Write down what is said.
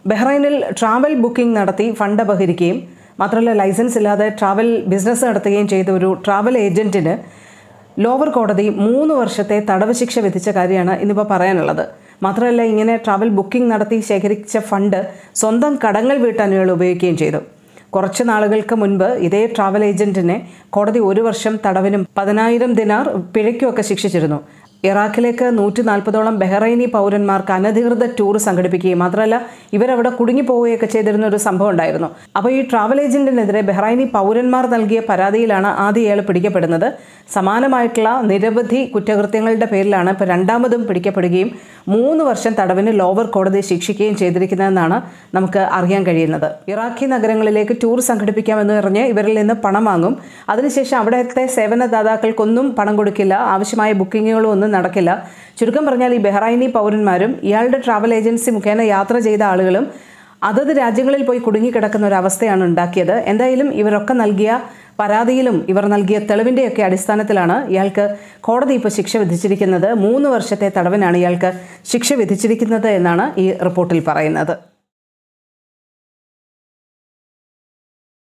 ബഹ്റൈനിൽ travel booking നടത്തി fund അപഹരിക്കുകയും മാത്രമല്ല ലൈസൻസ് ഇല്ലാതെ ട്രാവൽ ബിസിനസ് നടത്തുകയും ചെയ്ത ഒരു ട്രാവൽ ഏജന്റിന് ലോവർ കോടതി മൂന്ന് വർഷത്തെ തടവ് ശിക്ഷ വിധിച്ച കാര്യമാണ് ഇന്നിപ്പോൾ പറയാനുള്ളത് മാത്രമല്ല ഇങ്ങനെ ട്രാവൽ ബുക്കിംഗ് നടത്തി ശേഖരിച്ച ഫണ്ട് സ്വന്തം കടങ്ങൾ വീട്ടാൻ ഇയാൾ ഉപയോഗിക്കുകയും ചെയ്തു കുറച്ച് നാളുകൾക്ക് മുൻപ് ഇതേ ട്രാവൽ ഏജന്റിനെ കോടതി ഒരു വർഷം തടവിനും പതിനായിരം ദിനാർ പിഴയ്ക്കുമൊക്കെ ശിക്ഷിച്ചിരുന്നു ഇറാഖിലേക്ക് നൂറ്റി നാൽപ്പതോളം ബഹ്റൈനി പൗരന്മാർക്ക് അനധികൃത ടൂർ സംഘടിപ്പിക്കുകയും മാത്രമല്ല ഇവരവിടെ കുടുങ്ങി പോവുകയൊക്കെ ചെയ്തിരുന്ന ഒരു സംഭവം ഉണ്ടായിരുന്നു അപ്പോൾ ഈ ട്രാവൽ ഏജന്റിനെതിരെ ബഹ്റൈനി പൗരന്മാർ നൽകിയ പരാതിയിലാണ് ആദ്യ ഇയാൾ പിടിക്കപ്പെടുന്നത് സമാനമായിട്ടുള്ള നിരവധി കുറ്റകൃത്യങ്ങളുടെ പേരിലാണ് ഇപ്പോൾ രണ്ടാമതും പിടിക്കപ്പെടുകയും മൂന്ന് വർഷം തടവിന് ലോവർ കോടതി ശിക്ഷിക്കുകയും ചെയ്തിരിക്കുന്നതെന്നാണ് നമുക്ക് അറിയാൻ കഴിയുന്നത് ഇറാഖി നഗരങ്ങളിലേക്ക് ടൂർ സംഘടിപ്പിക്കാമെന്ന് പറഞ്ഞ് ഇവരിൽ നിന്ന് പണം വാങ്ങും അതിനുശേഷം അവിടുത്തെ സേവനദാതാക്കൾക്കൊന്നും പണം കൊടുക്കില്ല ആവശ്യമായ ബുക്കിങ്ങുകളും ഒന്നും നടക്കില്ല ചുരുക്കം പറഞ്ഞാൽ ഈ ബഹ്റൈനി പൗരന്മാരും ഇയാളുടെ ട്രാവൽ ഏജൻസി മുഖേന യാത്ര ചെയ്ത ആളുകളും അതത് രാജ്യങ്ങളിൽ പോയി കുടുങ്ങിക്കിടക്കുന്ന ഒരു അവസ്ഥയാണ് ഉണ്ടാക്കിയത് എന്തായാലും ഇവരൊക്കെ നൽകിയ പരാതിയിലും ഇവർ നൽകിയ തെളിവിൻ്റെയൊക്കെ അടിസ്ഥാനത്തിലാണ് ഇയാൾക്ക് കോടതി ഇപ്പോൾ ശിക്ഷ വിധിച്ചിരിക്കുന്നത് മൂന്ന് വർഷത്തെ തടവിനാണ് ഇയാൾക്ക് ശിക്ഷ വിധിച്ചിരിക്കുന്നത് എന്നാണ് ഈ റിപ്പോർട്ടിൽ പറയുന്നത്